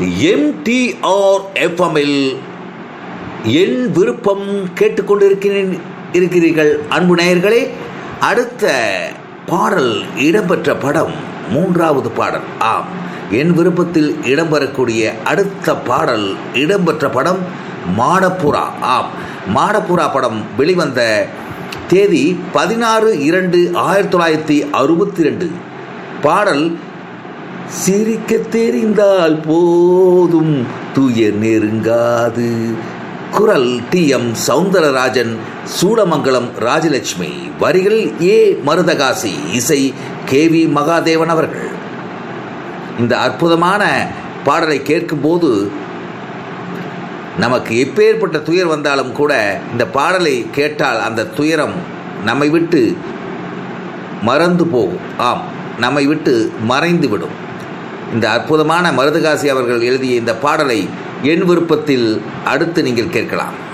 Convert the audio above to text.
MTR எஃப்எம்மில் என் விருப்பம் கேட்டுக்கொண்டிருக்கிறேன் இருக்கிறீர்கள் அன்பு நேயர்களே அடுத்த பாடல் இடம்பெற்ற படம் மூன்றாவது பாடல் ஆம் என் விருப்பத்தில் இடம்பெறக்கூடிய அடுத்த பாடல் இடம்பெற்ற படம் மாடப்புறா ஆம் மாடப்புறா படம் வெளிவந்த தேதி பதினாறு இரண்டு ஆயிரத்தி தொள்ளாயிரத்தி அறுபத்தி ரெண்டு பாடல் சிரிக்க தெரிந்தால் போதும் துயர் நெருங்காது குரல் டி எம் சவுந்தரராஜன் சூடமங்கலம் ராஜலட்சுமி வரிகள் ஏ மருதகாசி இசை கே வி மகாதேவன் அவர்கள் இந்த அற்புதமான பாடலை கேட்கும்போது நமக்கு எப்பேற்பட்ட துயர் வந்தாலும் கூட இந்த பாடலை கேட்டால் அந்த துயரம் நம்மை விட்டு மறந்து போகும் ஆம் நம்மை விட்டு மறைந்து விடும் இந்த அற்புதமான மருதகாசி அவர்கள் எழுதிய இந்த பாடலை என் விருப்பத்தில் அடுத்து நீங்கள் கேட்கலாம்